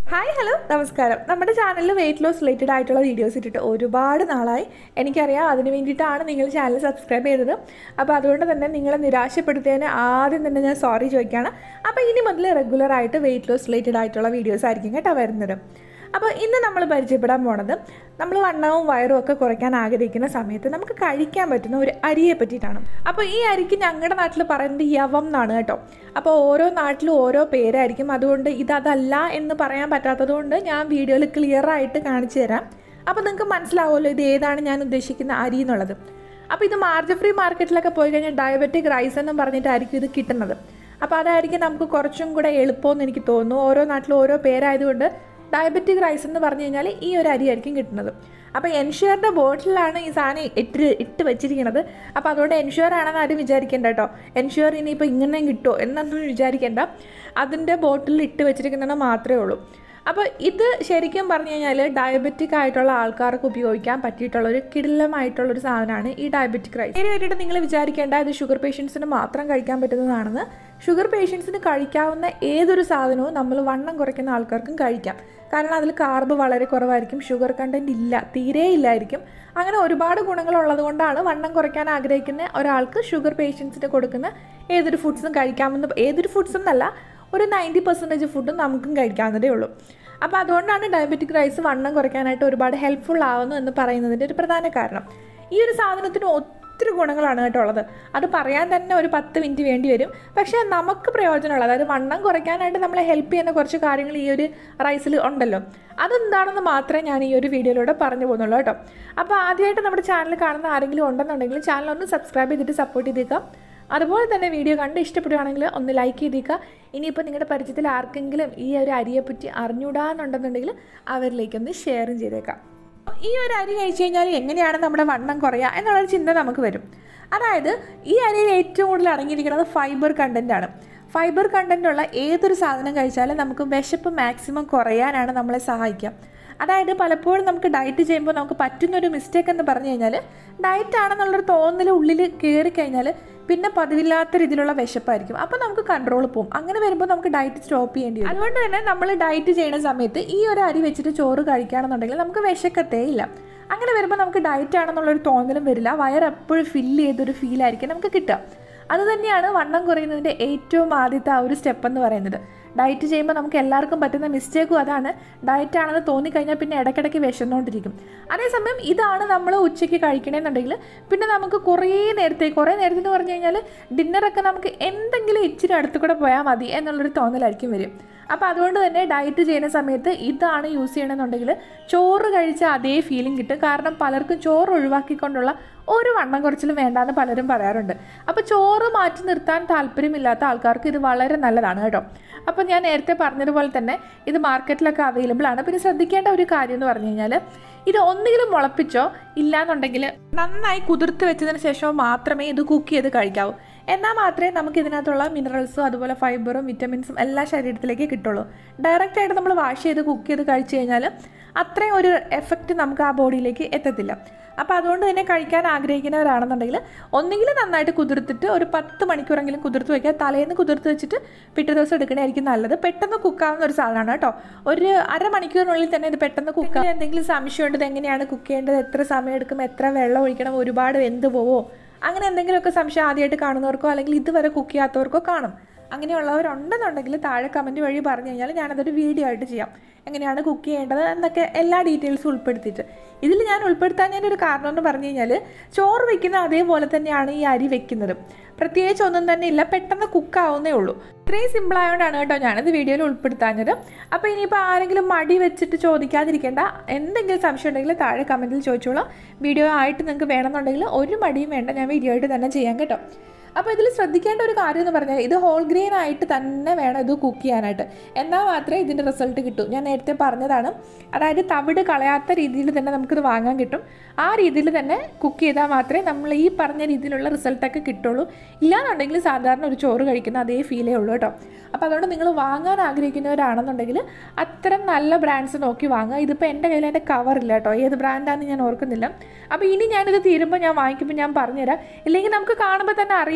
hi hello നമസ്കാരം നമ്മുടെ ചാനലിൽ വെയിറ്റ് ലോസ് റിലേറ്റഡ് ആയിട്ടുള്ള വീഡിയോസ് ഇട്ടിട്ട് ഒരുപാട് നാളായി എനിക്കറിയാം അതിന് വേണ്ടിയിട്ടാണ് നിങ്ങൾ ചാനൽ സബ്സ്ക്രൈബ് ചെയ്തത് അപ്പോൾ അതുകൊണ്ട് തന്നെ നിങ്ങളെ നിരാശപ്പെടുത്തിയതിന് ആദ്യം തന്നെ ഞാൻ സോറി ചോദിക്കുകയാണ് അപ്പോൾ ഇനി മുതൽ റെഗുലർ ആയിട്ട് വെയിറ്റ് ലോസ് റിലേറ്റഡ് ആയിട്ടുള്ള വീഡിയോസ് ആയിരിക്കും കേട്ടോ വരുന്നത് അപ്പോൾ ഇന്ന് നമ്മൾ പരിചയപ്പെടാൻ പോണത് നമ്മൾ വണ്ണവും വയറും ഒക്കെ കുറയ്ക്കാൻ ആഗ്രഹിക്കുന്ന സമയത്ത് നമുക്ക് കഴിക്കാൻ പറ്റുന്ന ഒരു അരിയെ പറ്റിയിട്ടാണ് അപ്പോൾ ഈ അരിക്ക് ഞങ്ങളുടെ നാട്ടിൽ പറയുന്നത് യവം എന്നാണ് കേട്ടോ അപ്പോൾ ഓരോ നാട്ടിലും ഓരോ പേരായിരിക്കും അതുകൊണ്ട് ഇതല്ല എന്ന് പറയാൻ പറ്റാത്തത് കൊണ്ട് ഞാൻ വീഡിയോയിൽ ക്ലിയർ ആയിട്ട് കാണിച്ചു തരാം അപ്പോൾ നിങ്ങൾക്ക് മനസ്സിലാവുമല്ലോ ഇത് ഏതാണ് ഞാൻ ഉദ്ദേശിക്കുന്ന അരി എന്നുള്ളത് അപ്പോൾ ഇത് മാർജ് ഫ്രീ മാർക്കറ്റിലൊക്കെ പോയി കഴിഞ്ഞാൽ ഡയബറ്റിക് റൈസ് എന്നും പറഞ്ഞിട്ടായിരിക്കും ഇത് കിട്ടുന്നത് അപ്പോൾ അതായിരിക്കും നമുക്ക് കുറച്ചും കൂടെ എളുപ്പമെന്ന് എനിക്ക് തോന്നുന്നു ഓരോ നാട്ടിലും ഓരോ പേരായതുകൊണ്ട് ഡയബറ്റിക് റൈസ് എന്ന് പറഞ്ഞു കഴിഞ്ഞാൽ ഈ ഒരു അരി ആയിരിക്കും കിട്ടുന്നത് അപ്പോൾ എൻഷുറിൻ്റെ ബോട്ടിലാണ് ഈ സാധനം ഇട്ട് ഇട്ട് വെച്ചിരിക്കുന്നത് അപ്പോൾ അതുകൊണ്ട് എൻഷുർ ആണെന്ന് ആരും വിചാരിക്കേണ്ട കേട്ടോ എൻഷുർ ഇനിയിപ്പോൾ ഇങ്ങനെയും കിട്ടുമോ എന്നൊന്നും വിചാരിക്കേണ്ട അതിൻ്റെ ബോട്ടിൽ ഇട്ട് വെച്ചിരിക്കുന്നത് മാത്രമേ ഉള്ളൂ അപ്പോൾ ഇത് ശരിക്കും പറഞ്ഞു കഴിഞ്ഞാൽ ഡയബറ്റിക് ആയിട്ടുള്ള ആൾക്കാർക്ക് ഉപയോഗിക്കാൻ പറ്റിയിട്ടുള്ള ഒരു കിടിലമായിട്ടുള്ള ഒരു സാധനമാണ് ഈ ഡയബറ്റിക് റൈസ് ഇതിന് വേണ്ടിയിട്ട് നിങ്ങൾ വിചാരിക്കേണ്ട ഇത് ഷുഗർ പേഷ്യൻസിന് മാത്രം കഴിക്കാൻ പറ്റുന്നതാണെന്ന് ഷുഗർ പേഷ്യൻസിന് കഴിക്കാവുന്ന ഏതൊരു സാധനവും നമ്മൾ വണ്ണം കുറയ്ക്കുന്ന ആൾക്കാർക്കും കഴിക്കാം കാരണം അതിൽ കാർബ് വളരെ കുറവായിരിക്കും ഷുഗർ കണ്ടൻറ്റ് ഇല്ല തീരെ ഇല്ലായിരിക്കും അങ്ങനെ ഒരുപാട് ഗുണങ്ങളുള്ളത് കൊണ്ടാണ് വണ്ണം കുറയ്ക്കാൻ ആഗ്രഹിക്കുന്ന ഒരാൾക്ക് ഷുഗർ പേഷ്യൻസിന് കൊടുക്കുന്ന ഏതൊരു ഫുഡ്സും കഴിക്കാമെന്ന് ഏതൊരു ഫുഡ്സ് എന്നല്ല ഒരു നയൻറ്റി പെർസെൻറ്റേജ് ഫുഡും നമുക്കും കഴിക്കാവുന്നതേ ഉള്ളൂ അപ്പോൾ അതുകൊണ്ടാണ് ഡയബറ്റിക് റൈസ് വണ്ണം കുറയ്ക്കാനായിട്ട് ഒരുപാട് ഹെൽപ്ഫുൾ ആവുന്നു എന്ന് പറയുന്നതിൻ്റെ ഒരു പ്രധാന കാരണം ഈ ഒരു സാധനത്തിന് ഒത്തിരി ഗുണങ്ങളാണ് കേട്ടോ ഉള്ളത് അത് പറയാൻ തന്നെ ഒരു പത്ത് മിനിറ്റ് വേണ്ടി വരും പക്ഷേ നമുക്ക് പ്രയോജനമുള്ളത് അതായത് വണ്ണം കുറയ്ക്കാനായിട്ട് നമ്മളെ ഹെൽപ്പ് ചെയ്യുന്ന കുറച്ച് കാര്യങ്ങൾ ഈ ഒരു റൈസിൽ ഉണ്ടല്ലോ അതെന്താണെന്ന് മാത്രമേ ഞാൻ ഈ ഒരു വീഡിയോയിലൂടെ പറഞ്ഞു പോകുന്നുള്ളൂ കേട്ടോ അപ്പോൾ ആദ്യമായിട്ട് നമ്മുടെ ചാനൽ കാണുന്ന ആരെങ്കിലും ഉണ്ടെന്നുണ്ടെങ്കിൽ ചാനൽ ഒന്ന് സബ്സ്ക്രൈബ് ചെയ്തിട്ട് സപ്പോർട്ട് ചെയ്തേക്കാം അതുപോലെ തന്നെ വീഡിയോ കണ്ട് ഇഷ്ടപ്പെടുകയാണെങ്കിൽ ഒന്ന് ലൈക്ക് ചെയ്തേക്കുക ഇനിയിപ്പോൾ നിങ്ങളുടെ പരിചയത്തിൽ ആർക്കെങ്കിലും ഈ ഒരു അരിയെപ്പറ്റി അറിഞ്ഞൂടാന്നുണ്ടെന്നുണ്ടെങ്കിൽ അവരിലേക്കൊന്ന് ഷെയറും ചെയ്തേക്കാം ഈ ഒരു അരി കഴിച്ചു കഴിഞ്ഞാൽ എങ്ങനെയാണ് നമ്മുടെ വണ്ണം കുറയുക എന്നുള്ളൊരു ചിന്ത നമുക്ക് വരും അതായത് ഈ അരിയിൽ ഏറ്റവും കൂടുതൽ അടങ്ങിയിരിക്കുന്നത് ഫൈബർ കണ്ടൻ്റ് ആണ് ഫൈബർ കണ്ടൻ്റ് ഉള്ള ഏതൊരു സാധനം കഴിച്ചാലും നമുക്ക് വിശപ്പ് മാക്സിമം കുറയാനാണ് നമ്മളെ സഹായിക്കുക അതായത് പലപ്പോഴും നമുക്ക് ഡയറ്റ് ചെയ്യുമ്പോൾ നമുക്ക് പറ്റുന്നൊരു മിസ്റ്റേക്ക് എന്ന് പറഞ്ഞു കഴിഞ്ഞാൽ ഡയറ്റ് ആണെന്നുള്ളൊരു തോന്നൽ ഉള്ളിൽ കയറി കഴിഞ്ഞാൽ പിന്നെ പതിവില്ലാത്ത രീതിയിലുള്ള വിശപ്പായിരിക്കും അപ്പോൾ നമുക്ക് കൺട്രോൾ പോകും അങ്ങനെ വരുമ്പോൾ നമുക്ക് ഡയറ്റ് സ്റ്റോപ്പ് ചെയ്യേണ്ടി വരും അതുകൊണ്ട് തന്നെ നമ്മൾ ഡയറ്റ് ചെയ്യുന്ന സമയത്ത് ഈ ഒരു അരി വെച്ചിട്ട് ചോറ് കഴിക്കുകയാണെന്നുണ്ടെങ്കിൽ നമുക്ക് വിശക്കത്തേ ഇല്ല അങ്ങനെ വരുമ്പോൾ നമുക്ക് ഡയറ്റ് ആണെന്നുള്ളൊരു തോന്നലും വരില്ല വയർ എപ്പോഴും ഫില്ല് ചെയ്തൊരു ഫീലായിരിക്കും നമുക്ക് കിട്ടുക അതുതന്നെയാണ് വണ്ണം കുറയുന്നതിൻ്റെ ഏറ്റവും ആദ്യത്തെ ആ ഒരു സ്റ്റെപ്പ് എന്ന് പറയുന്നത് ഡയറ്റ് ചെയ്യുമ്പോൾ നമുക്ക് എല്ലാവർക്കും പറ്റുന്ന മിസ്റ്റേക്കും അതാണ് ഡയറ്റ് ആണെന്ന് തോന്നിക്കഴിഞ്ഞാൽ പിന്നെ ഇടയ്ക്കിടയ്ക്ക് വിശന്നുകൊണ്ടിരിക്കും അതേസമയം ഇതാണ് നമ്മൾ ഉച്ചയ്ക്ക് കഴിക്കണമെന്നുണ്ടെങ്കിൽ പിന്നെ നമുക്ക് കുറേ നേരത്തേക്ക് കുറേ നേരത്തിന് പറഞ്ഞു കഴിഞ്ഞാൽ ഡിന്നറൊക്കെ നമുക്ക് എന്തെങ്കിലും ഇച്ചിരി അടുത്ത് കൂടെ പോയാൽ മതി എന്നുള്ളൊരു തോന്നലായിരിക്കും വരും അപ്പോൾ അതുകൊണ്ട് തന്നെ ഡയറ്റ് ചെയ്യുന്ന സമയത്ത് ഇതാണ് യൂസ് ചെയ്യണമെന്നുണ്ടെങ്കിൽ ചോറ് കഴിച്ച അതേ ഫീലിംഗ് കിട്ടും കാരണം പലർക്കും ചോറ് ഒഴിവാക്കിക്കൊണ്ടുള്ള ഒരു വണ്ണം കുറച്ചിലും വേണ്ടാന്ന് പലരും പറയാറുണ്ട് അപ്പോൾ ചോറ് മാറ്റി നിർത്താൻ താല്പര്യമില്ലാത്ത ആൾക്കാർക്ക് ഇത് വളരെ നല്ലതാണ് കേട്ടോ അപ്പോൾ ഞാൻ നേരത്തെ പറഞ്ഞതുപോലെ തന്നെ ഇത് മാർക്കറ്റിലൊക്കെ അവൈലബിൾ ആണ് പിന്നെ ശ്രദ്ധിക്കേണ്ട ഒരു കാര്യം എന്ന് പറഞ്ഞു കഴിഞ്ഞാൽ ഇത് ഒന്നുകിലും മുളപ്പിച്ചോ ഇല്ലാന്നുണ്ടെങ്കിൽ നന്നായി കുതിർത്ത് വെച്ചതിന് ശേഷം മാത്രമേ ഇത് കുക്ക് ചെയ്ത് കഴിക്കാവൂ എന്നാൽ മാത്രമേ നമുക്ക് ഇതിനകത്തുള്ള മിനറൽസും അതുപോലെ ഫൈബറും വിറ്റമിൻസും എല്ലാം ശരീരത്തിലേക്ക് കിട്ടുള്ളൂ ഡയറക്റ്റ് ആയിട്ട് നമ്മൾ വാഷ് ചെയ്ത് കുക്ക് ചെയ്ത് കഴിച്ചു കഴിഞ്ഞാൽ അത്രയും ഒരു എഫക്റ്റ് നമുക്ക് ആ ബോഡിയിലേക്ക് എത്തത്തില്ല അപ്പോൾ അതുകൊണ്ട് തന്നെ കഴിക്കാൻ ആഗ്രഹിക്കുന്നവരാണെന്നുണ്ടെങ്കിൽ ഒന്നുകിൽ നന്നായിട്ട് കുതിർത്തിട്ട് ഒരു പത്ത് മണിക്കൂറെങ്കിലും കുതിർത്ത് വയ്ക്കുക തലേന്ന് കുതിർത്ത് വെച്ചിട്ട് പിറ്റേ ദിവസം എടുക്കണമായിരിക്കും നല്ലത് പെട്ടെന്ന് കുക്കാവുന്ന ഒരു സാധനമാണ് കേട്ടോ ഒരു അരമണിക്കൂറിനുള്ളിൽ തന്നെ ഇത് പെട്ടെന്ന് കുക്ക് എന്തെങ്കിലും സംശയമുണ്ട് ഇത് എങ്ങനെയാണ് കുക്ക് ചെയ്യേണ്ടത് എത്ര സമയം എടുക്കും എത്ര വെള്ളം ഒഴിക്കണം ഒരുപാട് വെന്ത് പോവോ അങ്ങനെ എന്തെങ്കിലുമൊക്കെ സംശയം ആദ്യമായിട്ട് കാണുന്നവർക്കോ അല്ലെങ്കിൽ ഇതുവരെ കുക്ക് ചെയ്യാത്തവർക്കോ കാണും അങ്ങനെയുള്ളവരുണ്ടെന്നുണ്ടെങ്കിൽ താഴെ കമൻറ്റ് വഴി പറഞ്ഞു കഴിഞ്ഞാൽ ഞാനതൊരു വീഡിയോ ആയിട്ട് ചെയ്യാം എങ്ങനെയാണ് കുക്ക് ചെയ്യേണ്ടത് എന്നൊക്കെ എല്ലാ ഡീറ്റെയിൽസും ഉൾപ്പെടുത്തിയിട്ട് ഇതിൽ ഞാൻ ഉൾപ്പെടുത്താൻ ഞാനൊരു കാരണം എന്ന് പറഞ്ഞു കഴിഞ്ഞാൽ ചോറ് വെക്കുന്ന അതേപോലെ തന്നെയാണ് ഈ അരി വെക്കുന്നത് പ്രത്യേകിച്ച് ഒന്നും തന്നെ ഇല്ല പെട്ടെന്ന് കുക്കാവുന്നേ ഉള്ളൂ ഇത്രയും സിമ്പിൾ ആയതുകൊണ്ടാണ് കേട്ടോ ഞാനത് വീഡിയോയിൽ ഉൾപ്പെടുത്താഞ്ഞത് അപ്പോൾ ഇനിയിപ്പോൾ ആരെങ്കിലും മടി വെച്ചിട്ട് ചോദിക്കാതിരിക്കേണ്ട എന്തെങ്കിലും സംശയം ഉണ്ടെങ്കിൽ താഴെ കമൻറ്റിൽ ചോദിച്ചോളാം വീഡിയോ ആയിട്ട് നിങ്ങൾക്ക് വേണമെന്നുണ്ടെങ്കിൽ ഒരു മടിയും വേണ്ട ഞാൻ വീഡിയോ ആയിട്ട് തന്നെ ചെയ്യാം കേട്ടോ അപ്പോൾ ഇതിൽ ശ്രദ്ധിക്കേണ്ട ഒരു കാര്യം എന്ന് പറഞ്ഞാൽ ഇത് ഹോൾ ഗ്രെയിൻ ആയിട്ട് തന്നെ വേണം ഇത് കുക്ക് ചെയ്യാനായിട്ട് എന്നാൽ മാത്രമേ ഇതിൻ്റെ റിസൾട്ട് കിട്ടൂ ഞാൻ നേരത്തെ പറഞ്ഞതാണ് അതായത് തവിട് കളയാത്ത രീതിയിൽ തന്നെ നമുക്കിത് വാങ്ങാൻ കിട്ടും ആ രീതിയിൽ തന്നെ കുക്ക് ചെയ്താൽ മാത്രമേ നമ്മൾ ഈ പറഞ്ഞ രീതിയിലുള്ള റിസൾട്ടൊക്കെ കിട്ടുള്ളൂ ഇല്ലാന്നുണ്ടെങ്കിൽ സാധാരണ ഒരു ചോറ് കഴിക്കുന്ന അതേ ഫീലേ ഉള്ളൂ കേട്ടോ അപ്പോൾ അതുകൊണ്ട് നിങ്ങൾ വാങ്ങാൻ ആഗ്രഹിക്കുന്നവരാണെന്നുണ്ടെങ്കിൽ അത്തരം നല്ല ബ്രാൻഡ്സ് നോക്കി വാങ്ങുക ഇതിപ്പോൾ എൻ്റെ കയ്യിൽ എൻ്റെ കവറില്ല കേട്ടോ ഏത് ബ്രാൻഡാണെന്ന് ഞാൻ ഓർക്കുന്നില്ല അപ്പോൾ ഇനി ഞാനിത് തീരുമ്പോൾ ഞാൻ വാങ്ങിക്കുമ്പോൾ ഞാൻ പറഞ്ഞുതരാം ഇല്ലെങ്കിൽ നമുക്ക് കാണുമ്പോൾ തന്നെ അറിയാം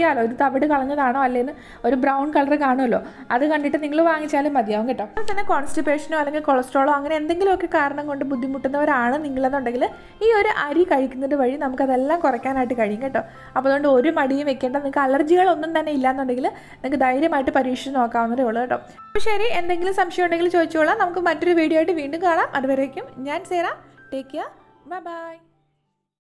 അറിയാമല്ലോ ഇത് തവിട് കളഞ്ഞതാണോ അല്ലേന്ന് ഒരു ബ്രൗൺ കളർ കാണുമല്ലോ അത് കണ്ടിട്ട് നിങ്ങൾ വാങ്ങിച്ചാലും മതിയാവും കേട്ടോ അതുപോലെ തന്നെ കോൺസ്റ്റിപ്പേഷനോ അല്ലെങ്കിൽ കൊളസ്ട്രോളോ അങ്ങനെ എന്തെങ്കിലുമൊക്കെ കാരണം കൊണ്ട് ബുദ്ധിമുട്ടുന്നവരാണ് നിങ്ങളെന്നുണ്ടെങ്കിൽ ഈ ഒരു അരി കഴിക്കുന്നത് വഴി നമുക്കതെല്ലാം കുറയ്ക്കാനായിട്ട് കഴിയും കേട്ടോ അപ്പോൾ അതുകൊണ്ട് ഒരു മടിയും വെക്കേണ്ട നിങ്ങൾക്ക് അലർജികളൊന്നും തന്നെ ഇല്ലാന്നുണ്ടെങ്കിൽ നിങ്ങൾക്ക് ധൈര്യമായിട്ട് പരീക്ഷിച്ച് നോക്കാവുന്നതേ ഉള്ളൂ കേട്ടോ അപ്പോൾ ശരി എന്തെങ്കിലും സംശയം ഉണ്ടെങ്കിൽ ചോദിച്ചോളാം നമുക്ക് മറ്റൊരു വീഡിയോ ആയിട്ട് വീണ്ടും കാണാം അതുവരേക്കും ഞാൻ സേറ ടേക്ക് കെയർ ബൈ ബൈ